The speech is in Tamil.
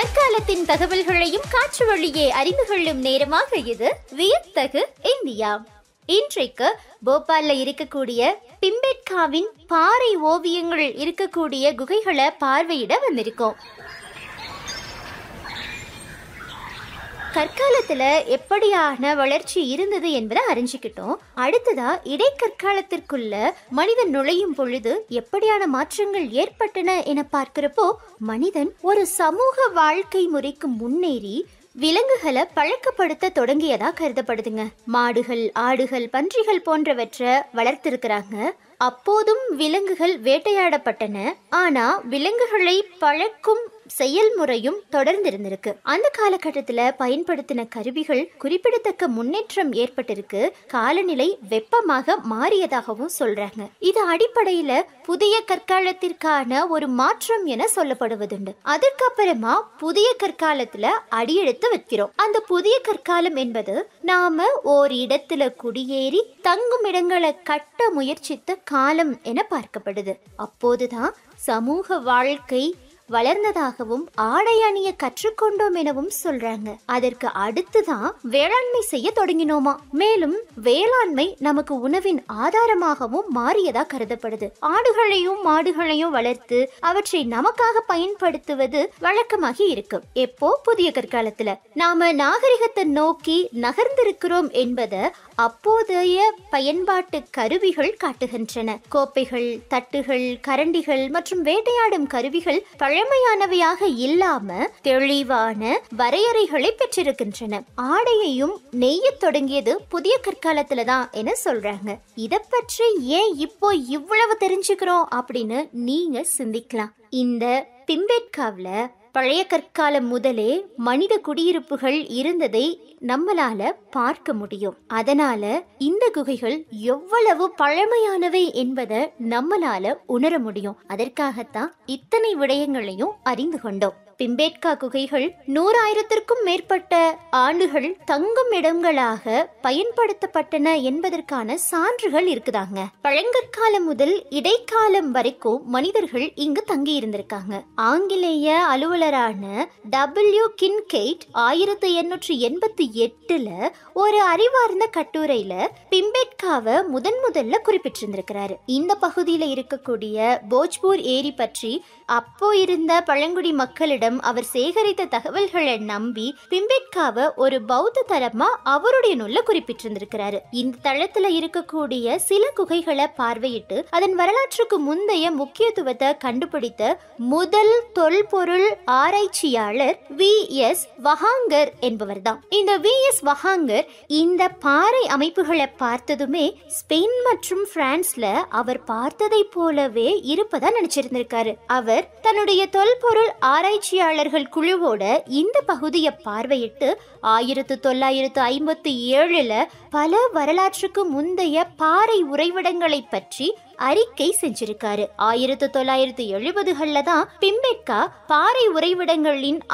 கற்காலத்தின் தகவல்களையும் காற்று வழியே அறிந்து கொள்ளும் நேரமாக இது வியத்தகு இந்தியா இன்றைக்கு போபால்ல இருக்கக்கூடிய பிம்பெட்காவின் பாறை ஓவியங்கள் இருக்கக்கூடிய குகைகளை பார்வையிட வந்திருக்கோம் கற்காலத்துல எப்படியான வளர்ச்சி இருந்தது என்பதை அறிஞ்சுக்கிட்டோம் அடுத்ததா இடைக்கற்காலத்திற்குள்ள மனிதன் நுழையும் பொழுது எப்படியான மாற்றங்கள் ஏற்பட்டன என பார்க்கிறப்போ மனிதன் ஒரு சமூக வாழ்க்கை முறைக்கு முன்னேறி விலங்குகளை பழக்கப்படுத்த தொடங்கியதா கருதப்படுதுங்க மாடுகள் ஆடுகள் பன்றிகள் போன்றவற்றை வளர்த்திருக்கிறாங்க அப்போதும் விலங்குகள் வேட்டையாடப்பட்டன ஆனா விலங்குகளை பழக்கும் செயல்முறையும் தொடர்ந்து இருந்திருக்கு அந்த காலகட்டத்துல பயன்படுத்தின கருவிகள் குறிப்பிடத்தக்க முன்னேற்றம் ஏற்பட்டிருக்கு காலநிலை வெப்பமாக மாறியதாகவும் சொல்றாங்க இது அடிப்படையில புதிய கற்காலத்திற்கான ஒரு மாற்றம் என சொல்லப்படுவதுண்டு அதற்கப்புறமா புதிய கற்காலத்துல அடியெடுத்து வைக்கிறோம் அந்த புதிய கற்காலம் என்பது நாம ஓர் இடத்துல குடியேறி தங்கும் இடங்களை கட்ட முயற்சித்த காலம் என பார்க்கப்படுது அப்போதுதான் சமூக வாழ்க்கை வளர்ந்ததாகவும் ஆடை அணிய கற்றுக்கொண்டோம் எனவும் சொல்றாங்க அதற்கு அடுத்துதான் வேளாண்மை செய்ய தொடங்கினோமா மேலும் வேளாண்மை நமக்கு உணவின் ஆதாரமாகவும் மாறியதா கருதப்படுது ஆடுகளையும் மாடுகளையும் வளர்த்து அவற்றை நமக்காக பயன்படுத்துவது வழக்கமாகி இருக்கு எப்போ புதிய கற்காலத்துல நாம நாகரிகத்தை நோக்கி நகர்ந்திருக்கிறோம் என்பதை அப்போதைய பயன்பாட்டு கருவிகள் காட்டுகின்றன கோப்பைகள் தட்டுகள் கரண்டிகள் மற்றும் வேட்டையாடும் கருவிகள் பழமையானவையாக இல்லாம தெளிவான வரையறைகளை பெற்றிருக்கின்றன ஆடையையும் நெய்ய தொடங்கியது புதிய கற்காலத்துல தான் என சொல்றாங்க இத பற்றி ஏன் இப்போ இவ்வளவு தெரிஞ்சுக்கிறோம் அப்படின்னு நீங்க சிந்திக்கலாம் இந்த பிம்பேட்காவ்ல பழைய கற்காலம் முதலே மனித குடியிருப்புகள் இருந்ததை நம்மளால பார்க்க முடியும் அதனால இந்த குகைகள் எவ்வளவு பழமையானவை என்பதை நம்மளால உணர முடியும் அதற்காகத்தான் இத்தனை விடயங்களையும் அறிந்து கொண்டோம் பிம்பேட்கா குகைகள் நூறாயிரத்திற்கும் மேற்பட்ட ஆண்டுகள் தங்கும் இடங்களாக பயன்படுத்தப்பட்டன என்பதற்கான சான்றுகள் இருக்குதாங்க பழங்கற்காலம் முதல் இடைக்காலம் வரைக்கும் மனிதர்கள் இங்கு தங்கி இருந்திருக்காங்க ஆங்கிலேய அலுவலரான டபிள்யூ கின்கெய்ட் ஆயிரத்தி எண்ணூற்றி எண்பத்தி எட்டுல ஒரு அறிவார்ந்த கட்டுரையில பிம்பேட்காவை முதன் முதல்ல குறிப்பிட்டிருந்திருக்கிறாரு இந்த பகுதியில இருக்கக்கூடிய போஜ்பூர் ஏரி பற்றி அப்போ இருந்த பழங்குடி மக்களிடம் அவர் சேகரித்த தகவல்களை நம்பி பிம்பேட்காவை ஒரு பௌத்த தலமா அவருடைய நூல்ல குறிப்பிட்டிருந்திருக்கிறாரு இந்த தளத்துல இருக்கக்கூடிய சில குகைகளை பார்வையிட்டு அதன் வரலாற்றுக்கு முந்தைய முக்கியத்துவத்தை கண்டுபிடித்த முதல் தொல்பொருள் ஆராய்ச்சியாளர் வி எஸ் வஹாங்கர் என்பவர் தான் இந்த வி எஸ் வஹாங்கர் இந்த பாறை அமைப்புகளை பார்த்ததுமே ஸ்பெயின் மற்றும் பிரான்ஸ்ல அவர் பார்த்ததை போலவே இருப்பதா நினைச்சிருந்திருக்காரு அவர் தன்னுடைய தொல்பொருள் ஆராய்ச்சியாளர்கள் குழுவோட இந்த பகுதியை பார்வையிட்டு ஆயிரத்து தொள்ளாயிரத்து ஐம்பத்தி ஏழுல பல வரலாற்றுக்கு முந்தைய பாறை உறைவிடங்களை பற்றி அறிக்கை செஞ்சிருக்காரு ஆயிரத்து தொள்ளாயிரத்து எழுபதுகள்ல தான் பிம்பெட்கா பாறை உறைவிடங்களின்